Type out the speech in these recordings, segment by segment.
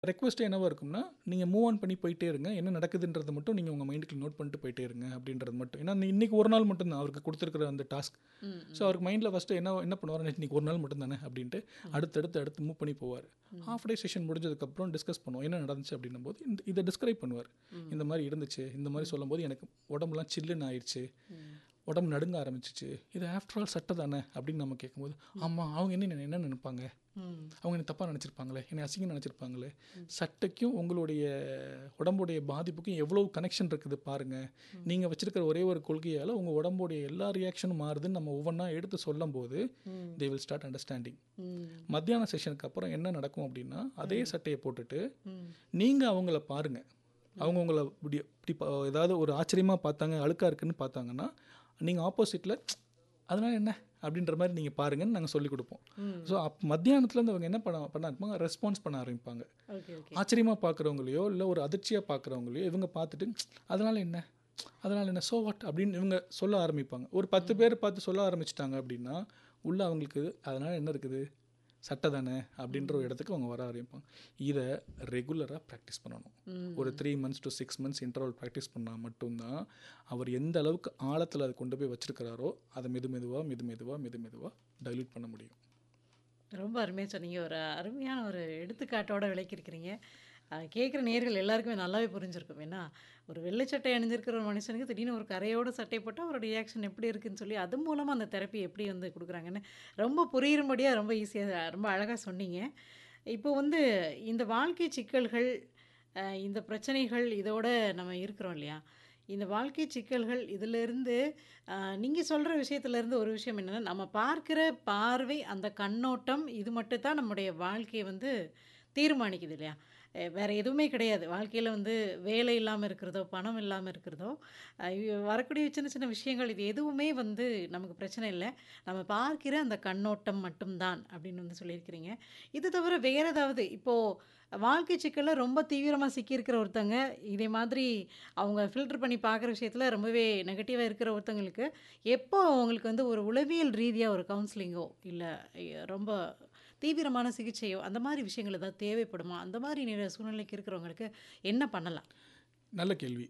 request என்னவா இருக்கும்னா நீங்கள் மூவ் ஆன் பண்ணி போயிட்டே இருங்க என்ன நடக்குதுன்றதை மட்டும் நீங்கள் உங்கள் மைண்டுக்கு நோட் பண்ணிட்டு போயிட்டே இருங்க அப்படின்றது மட்டும் ஏன்னா இன்னைக்கு ஒரு நாள் மட்டும் தான் அவருக்கு கொடுத்துருக்கிற அந்த டாஸ்க் ஸோ அவருக்கு மைண்டில் ஃபஸ்ட்டு என்ன என்ன பண்ணுவார் இன்னைக்கு ஒரு நாள் மட்டும் தானே அப்படின்ட்டு அடுத்தடுத்து அடுத்து மூவ் பண்ணி போவார் ஹாஃப் டே செஷன் முடிஞ்சதுக்கப்புறம் டிஸ்கஸ் பண்ணுவோம் என்ன நடந்துச்சு அப்படின்னும் போது இந்த இதை டிஸ்கிரைப் பண்ணுவார் இந்த மாதிரி இருந்துச்சு இந்த மாதிரி சொல்லும்போது எனக்கு உடம்புலாம் சில்லுன்னு ஆயிடுச்சு உடம்பு நடுங்க ஆரம்பிச்சிச்சு இது ஆஃப்டர் ஆல் சட்டை தானே அப்படின்னு நம்ம கேட்கும்போது ஆமாம் அவங்க என்ன என்ன நினைப்பாங்க அவங்க என்ன தப்பாக நினச்சிருப்பாங்களே என்னை அசிங்கம் நினச்சிருப்பாங்களே சட்டைக்கும் உங்களுடைய உடம்புடைய பாதிப்புக்கும் எவ்வளோ கனெக்ஷன் இருக்குது பாருங்கள் நீங்கள் வச்சிருக்கிற ஒரே ஒரு கொள்கையால் உங்கள் உடம்புடைய எல்லா ரியாக்ஷனும் மாறுதுன்னு நம்ம ஒவ்வொன்றா எடுத்து சொல்லும் போது தே வில் ஸ்டார்ட் அண்டர்ஸ்டாண்டிங் மத்தியான செஷனுக்கு அப்புறம் என்ன நடக்கும் அப்படின்னா அதே சட்டையை போட்டுட்டு நீங்கள் அவங்கள பாருங்கள் அவங்க உங்களை இப்படி இப்படி பா- ஏதாவது ஒரு ஆச்சரியமாக பார்த்தாங்க அழுக்காக இருக்குன்னு பார்த்தாங்கன்னா நீங்கள் ஆப்போசிட்டில் அதனால் என்ன அப்படின்ற மாதிரி நீங்கள் பாருங்கன்னு நாங்கள் சொல்லிக் கொடுப்போம் ஸோ அப் மத்தியானத்துலேருந்து அவங்க என்ன பண்ண பண்ண ஆரம்பிப்பாங்க ரெஸ்பான்ஸ் பண்ண ஆரம்பிப்பாங்க ஓகே ஓகே ஆச்சரியமாக பார்க்குறவங்களையோ இல்லை ஒரு அதிர்ச்சியாக பார்க்குறவங்களையோ இவங்க பார்த்துட்டு அதனால் என்ன அதனால் என்ன சோ வாட் அப்படின்னு இவங்க சொல்ல ஆரம்பிப்பாங்க ஒரு பத்து பேர் பார்த்து சொல்ல ஆரம்பிச்சிட்டாங்க அப்படின்னா உள்ள அவங்களுக்கு அதனால் என்ன இருக்குது சட்டை தானே அப்படின்ற ஒரு இடத்துக்கு அவங்க வர ஆரம்பிப்பாங்க இதை ரெகுலராக ப்ராக்டிஸ் பண்ணணும் ஒரு three months to six months interval practice பண்ணால் மட்டும்தான் அவர் எந்த அளவுக்கு ஆழத்தில் அதை கொண்டு போய் வச்சிருக்கிறாரோ அதை மெது மெதுவாக மெது மெதுவாக மெது மெதுவாக டைல்யூட் பண்ண முடியும் ரொம்ப அருமையாக சொன்னீங்க ஒரு அருமையான ஒரு எடுத்துக்காட்டோட விளக்கியிருக்கிறீங்க கேட்குற நேர்கள் எல்லாருக்குமே நல்லாவே புரிஞ்சிருக்கும் ஏன்னா ஒரு வெள்ளை சட்டை அணிஞ்சிருக்கிற ஒரு மனுஷனுக்கு திடீர்னு ஒரு கரையோட சட்டை போட்டால் அவரோட ரியாக்ஷன் எப்படி இருக்குன்னு சொல்லி அது மூலமாக அந்த தெரப்பி எப்படி வந்து கொடுக்குறாங்கன்னு ரொம்ப புரியும்படியாக ரொம்ப ஈஸியாக ரொம்ப அழகாக சொன்னீங்க இப்போ வந்து இந்த வாழ்க்கை சிக்கல்கள் அஹ், இந்த பிரச்சனைகள் இதோட நம்ம இருக்கிறோம் இல்லையா இந்த வாழ்க்கை சிக்கல்கள் இதிலிருந்து நீங்கள் சொல்கிற விஷயத்துலேருந்து ஒரு விஷயம் என்னென்னா நம்ம பார்க்குற பார்வை அந்த கண்ணோட்டம் இது மட்டும் தான் நம்முடைய வாழ்க்கையை வந்து தீர்மானிக்குது இல்லையா அஹ் வேற எதுவுமே கிடையாது வாழ்க்கையில் வந்து வேலை இல்லாமல் இருக்கிறதோ பணம் இல்லாமல் இருக்கிறதோ அஹ் இ- வரக்கூடிய சின்ன சின்ன விஷயங்கள் இது எதுவுமே வந்து நமக்கு பிரச்சனை இல்லை நம்ம பார்க்கிற அந்த கண்ணோட்டம் மட்டும்தான் அப்படின்னு வந்து சொல்லியிருக்கிறீங்க இது தவிர வேற ஏதாவது இப்போது வாழ்க்கை சிக்கலில் ரொம்ப தீவிரமாக சிக்கியிருக்கிற ஒருத்தங்க இதே மாதிரி அவங்க ஃபில்டர் பண்ணி பார்க்குற விஷயத்தில் ரொம்பவே நெகட்டிவாக இருக்கிற ஒருத்தங்களுக்கு எப்போ அவங்களுக்கு வந்து ஒரு உளவியல் ரீதியாக ஒரு கவுன்சிலிங்கோ இல்லை ரொம்ப தீவிரமான சிகிச்சையோ அந்த மாதிரி விஷயங்கள் ஏதாவது தேவைப்படுமா அந்த மாதிரி நில சூழ்நிலைக்கு இருக்கிறவங்களுக்கு என்ன பண்ணலாம் நல்ல கேள்வி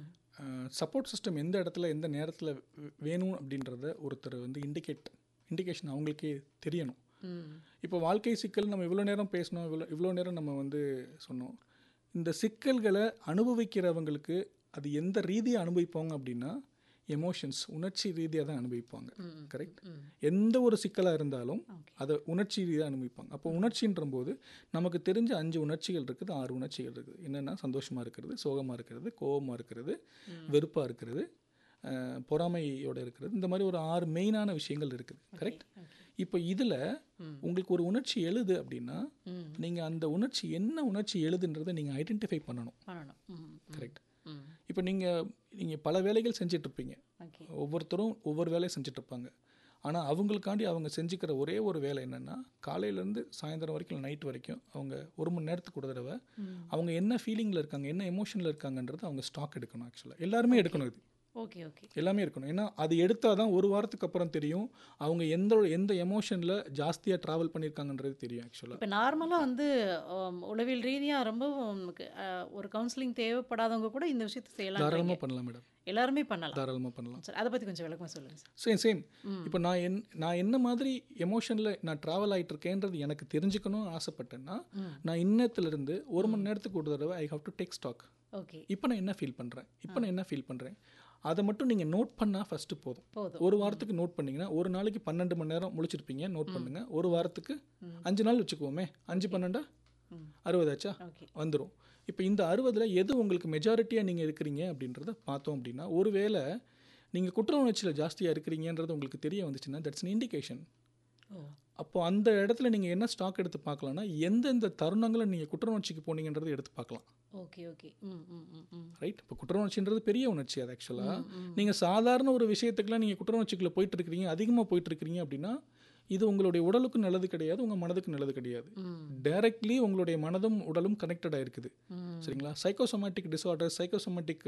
சப்போர்ட் சிஸ்டம் எந்த இடத்துல எந்த நேரத்தில் வேணும் அப்படின்றத ஒருத்தர் வந்து இண்டிகேட் இண்டிகேஷன் அவங்களுக்கே தெரியணும் ம் இப்போ வாழ்க்கை சிக்கல் நம்ம இவ்வளோ நேரம் பேசணும் இவ்வளோ இவ்வளோ நேரம் நம்ம வந்து சொன்னோம் இந்த சிக்கல்களை அனுபவிக்கிறவங்களுக்கு அது எந்த ரீதியாக அனுபவிப்பாங்க அப்படின்னா எமோஷன்ஸ் உணர்ச்சி ரீதியாக தான் அனுபவிப்பாங்க கரெக்ட் எந்த ஒரு சிக்கலாக இருந்தாலும் அதை உணர்ச்சி ரீதியாக அனுபவிப்பாங்க அப்போ உணர்ச்சின்ற போது நமக்கு தெரிஞ்ச அஞ்சு உணர்ச்சிகள் இருக்குது ஆறு உணர்ச்சிகள் இருக்குது என்னென்னா சந்தோஷமாக இருக்கிறது சோகமாக இருக்கிறது கோபமாக இருக்கிறது வெறுப்பாக இருக்கிறது அஹ், பொறாமையோட இருக்கிறது இந்த மாதிரி ஒரு ஆறு மெயினான விஷயங்கள் இருக்குது கரெக்ட் இப்போ இதில் உங்களுக்கு ஒரு உணர்ச்சி எழுது அப்படின்னா ம் நீங்கள் அந்த உணர்ச்சி என்ன உணர்ச்சி எழுதுன்றதை நீங்கள் ஐடென்டிஃபை பண்ணணும் பண்ணணும் ம் கரெக்ட் ம் இப்போ நீங்கள் நீங்கள் பல வேலைகள் செஞ்சுட்டு இருப்பீங்க ஓகே ஒவ்வொருத்தரும் ஒவ்வொரு வேலையை செஞ்சுட்டு இருப்பாங்க ஆனால் அவங்களுக்காண்டி அவங்க செஞ்சுக்கிற ஒரே ஒரு வேலை என்னென்னா காலையிலேருந்து சாயந்தரம் வரைக்கும் நைட் வரைக்கும் அவங்க ஒரு மணி நேரத்துக்கு ஒரு தடவை அவங்க என்ன ஃபீலிங்கில் இருக்காங்க என்ன எமோஷனில் இருக்காங்கன்றது அவங்க ஸ்டாக் எடுக்கணும் ஆக்சுவலாக எல்லாருமே எடுக்கணும் இது ஓகே ஓகே எல்லாமே இருக்கணும் ஏன்னா அது எடுத்தால் தான் ஒரு வாரத்துக்கு அப்புறம் தெரியும் அவங்க எந்த எந்த எமோஷனில் ஜாஸ்தியாக ட்ராவல் பண்ணியிருக்காங்கன்றது தெரியும் ஆக்சுவலாக இப்போ நார்மலாக வந்து ஆம், உளவியல் ரீதியாக ரொம்ப நமக்கு, அஹ், ஒரு கவுன்சிலிங் தேவைப்படாதவங்க கூட இந்த விஷயத்தை செய்யலாம் தாராளமாக பண்ணலாம் மேடம் எல்லாருமே பண்ணலாம் தாராளமாக பண்ணலாம் சார் அதை பற்றி கொஞ்சம் விளக்கமாக சொல்லுங்கள் சார் சேம் சேம் இப்போ நான் என் நான் என்ன மாதிரி எமோஷனில் நான் ட்ராவல் ஆகிட்டு இருக்கேன்றது எனக்கு தெரிஞ்சுக்கணும்னு ஆசைப்பட்டேன்னா நான் இன்னத்துலேருந்து ஒரு மணி நேரத்துக்கு ஒரு தடவை I have to take stock okay இப்போ நான் என்ன ஃபீல் பண்ணுறேன் இப்போ நான் என்ன ஃபீல் பண்ணுறேன் அதை மட்டும் நீங்கள் நோட் பண்ணால் ஃபஸ்ட்டு போதும் போதும் ஒரு வாரத்துக்கு நோட் பண்ணீங்கன்னா ஒரு நாளைக்கு பன்னெண்டு மணி நேரம் முழிச்சிருப்பீங்க நோட் பண்ணுங்க ஒரு வாரத்துக்கு அஞ்சு நாள் வச்சுக்குவோமே அஞ்சு பன்னெண்டா அறுபதாச்சா ஓகே வந்துடும் இப்போ இந்த அறுபதில் எது உங்களுக்கு மெஜாரிட்டியாக நீங்கள் இருக்கிறீங்க அப்படின்றத பார்த்தோம் அப்படின்னா ஒருவேளை நீங்கள் குற்ற உணர்ச்சியில் ஜாஸ்தியாக இருக்கிறீங்கன்றது உங்களுக்கு தெரிய வந்துச்சுன்னா தட்ஸ் an இண்டிகேஷன் ஓ அப்போ அந்த இடத்துல நீங்கள் என்ன ஸ்டாக் எடுத்து பார்க்கலாம்னா எந்தெந்த தருணங்களில் நீங்கள் குற்ற உணர்ச்சிக்கு போனீங்கன்றதை எடுத்து பார்க்கலாம் ஓகே ஓகே ம் ம் ம் ம் ரைட் இப்போ குற்ற உணர்ச்சின்றது பெரிய உணர்ச்சி அது ஆக்சுவலாக நீங்கள் சாதாரண ஒரு விஷயத்துக்குலாம் நீங்கள் குற்ற உணர்ச்சிக்குள்ளே போயிட்டு இருக்கிறீங்க அதிகமாக போயிட்டு இருக்கிறீங்க அப்படின்னா இது உங்களுடைய உடலுக்கு நல்லது கிடையாது உங்கள் மனதுக்கு நல்லது கிடையாது டைரக்ட்லி உங்களுடைய மனதும் உடலும் கனெக்டடாக இருக்குது சரிங்களா சைக்கோசோமேட்டிக் டிஸார்டர் சைக்கோசோமேட்டிக்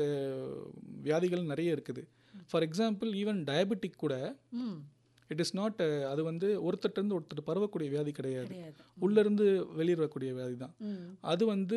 வியாதிகள் நிறைய இருக்குது ஃபார் எக்ஸாம்பிள் ஈவன் டயபெட்டிக் கூட ம் இட் இஸ் நாட் அது வந்து ஒருத்தர்கிட்ட இருந்து ஒருத்தர் பரவக்கூடிய வியாதி கிடையாது கிடையாது உள்ளேருந்து வெளியே வரக்கூடிய வியாதி தான் ம் அது வந்து